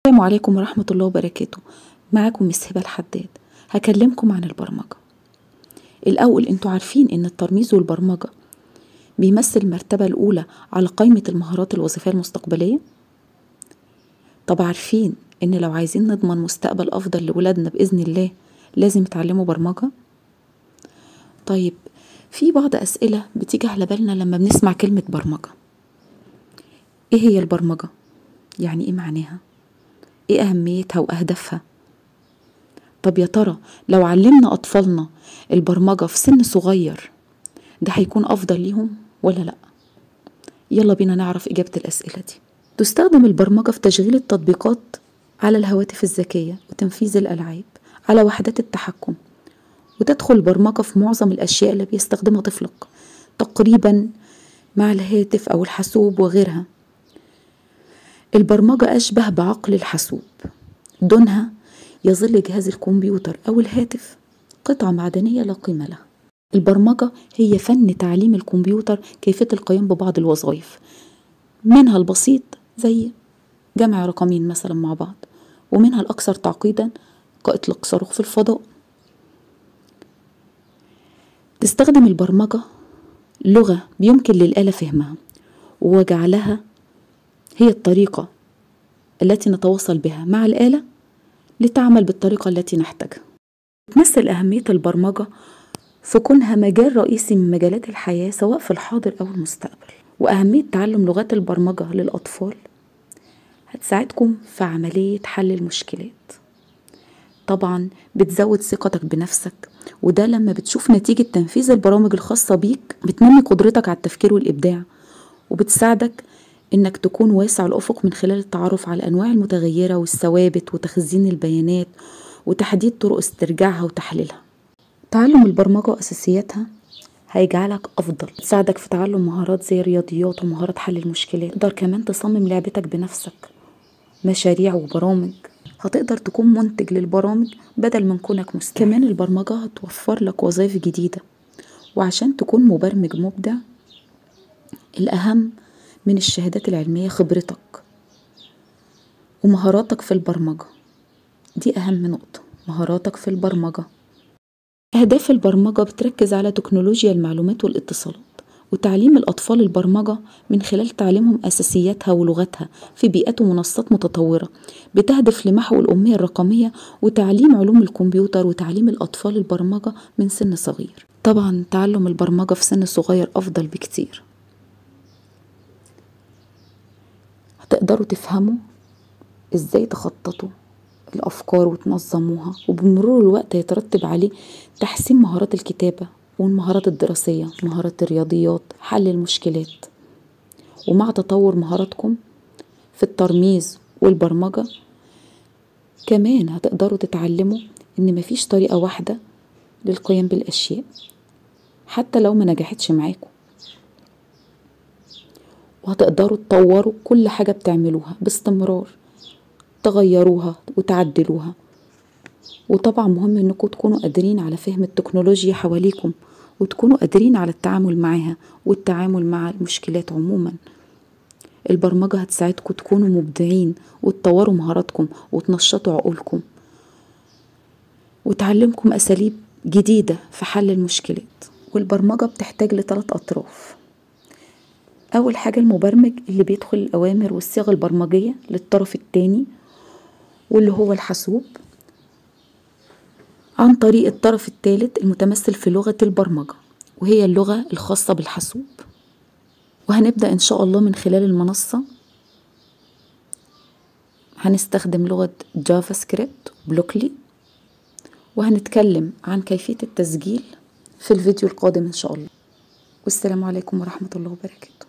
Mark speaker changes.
Speaker 1: السلام عليكم ورحمة الله وبركاته معاكم مس هبة الحداد هكلمكم عن البرمجة الأول انتوا عارفين ان الترميز والبرمجة بيمثل المرتبة الأولى على قائمة المهارات الوظيفية المستقبلية طب عارفين ان لو عايزين نضمن مستقبل أفضل لولادنا بإذن الله لازم يتعلموا برمجة طيب في بعض أسئلة بتيجي على بالنا لما بنسمع كلمة برمجة ايه هي البرمجة؟ يعني ايه معناها؟ ايه أهميتها وأهدافها؟ طب يا ترى لو علمنا أطفالنا البرمجة في سن صغير ده هيكون أفضل ليهم ولا لأ؟ يلا بينا نعرف إجابة الأسئلة دي تستخدم البرمجة في تشغيل التطبيقات على الهواتف الذكية وتنفيذ الألعاب على وحدات التحكم وتدخل البرمجة في معظم الأشياء اللي بيستخدمها طفلك تقريبا مع الهاتف أو الحاسوب وغيرها البرمجة أشبه بعقل الحاسوب دونها يظل جهاز الكمبيوتر أو الهاتف قطعة معدنية لا قيمة لها البرمجة هي فن تعليم الكمبيوتر كيفية القيام ببعض الوظائف منها البسيط زي جمع رقمين مثلا مع بعض ومنها الأكثر تعقيدا كإطلاق صاروخ في الفضاء تستخدم البرمجة لغة بيمكن للآلة فهمها وجعلها هي الطريقة التي نتواصل بها مع الآلة لتعمل بالطريقة التي نحتاجها تمثل أهمية البرمجة في كونها مجال رئيسي من مجالات الحياة سواء في الحاضر أو المستقبل وأهمية تعلم لغات البرمجة للأطفال هتساعدكم في عملية حل المشكلات طبعا بتزود ثقتك بنفسك وده لما بتشوف نتيجة تنفيذ البرامج الخاصة بيك بتنمي قدرتك على التفكير والإبداع وبتساعدك إنك تكون واسع الأفق من خلال التعرف على الأنواع المتغيرة والثوابت وتخزين البيانات وتحديد طرق استرجاعها وتحليلها تعلم البرمجة وأساسياتها هيجعلك أفضل تساعدك في تعلم مهارات زي الرياضيات ومهارات حل المشكلات تقدر كمان تصمم لعبتك بنفسك مشاريع وبرامج هتقدر تكون منتج للبرامج بدل من كونك مستمع كمان البرمجة هتوفر لك وظائف جديدة وعشان تكون مبرمج مبدع الأهم من الشهادات العلمية خبرتك ومهاراتك في البرمجة دي أهم نقطة مهاراتك في البرمجة أهداف البرمجة بتركز على تكنولوجيا المعلومات والاتصالات وتعليم الأطفال البرمجة من خلال تعليمهم أساسياتها ولغتها في بيئات ومنصات متطورة بتهدف لمحو الأمية الرقمية وتعليم علوم الكمبيوتر وتعليم الأطفال البرمجة من سن صغير طبعا تعلم البرمجة في سن صغير أفضل بكتير هتقدروا تفهموا ازاي تخططوا الأفكار وتنظموها وبمرور الوقت هيترتب عليه تحسين مهارات الكتابة والمهارات الدراسية مهارات الرياضيات حل المشكلات ومع تطور مهاراتكم في الترميز والبرمجة كمان هتقدروا تتعلموا إن مفيش طريقة واحدة للقيام بالأشياء حتى لو ما نجحتش معاكم وهتقدروا تطوروا كل حاجة بتعملوها باستمرار تغيروها وتعدلوها وطبعا مهم انكم تكونوا قادرين على فهم التكنولوجيا حواليكم وتكونوا قادرين على التعامل معاها والتعامل مع المشكلات عموما البرمجة هتساعدكم تكونوا مبدعين وتطوروا مهاراتكم وتنشطوا عقولكم وتعلمكم أساليب جديدة في حل المشكلات والبرمجة بتحتاج لثلاث أطراف أول حاجة المبرمج اللي بيدخل الأوامر والصيغ البرمجية للطرف التاني واللي هو الحاسوب عن طريق الطرف الثالث المتمثل في لغة البرمجة وهي اللغة الخاصة بالحاسوب وهنبدأ إن شاء الله من خلال المنصة هنستخدم لغة جافا سكريبت بلوكلي وهنتكلم عن كيفية التسجيل في الفيديو القادم إن شاء الله والسلام عليكم ورحمة الله وبركاته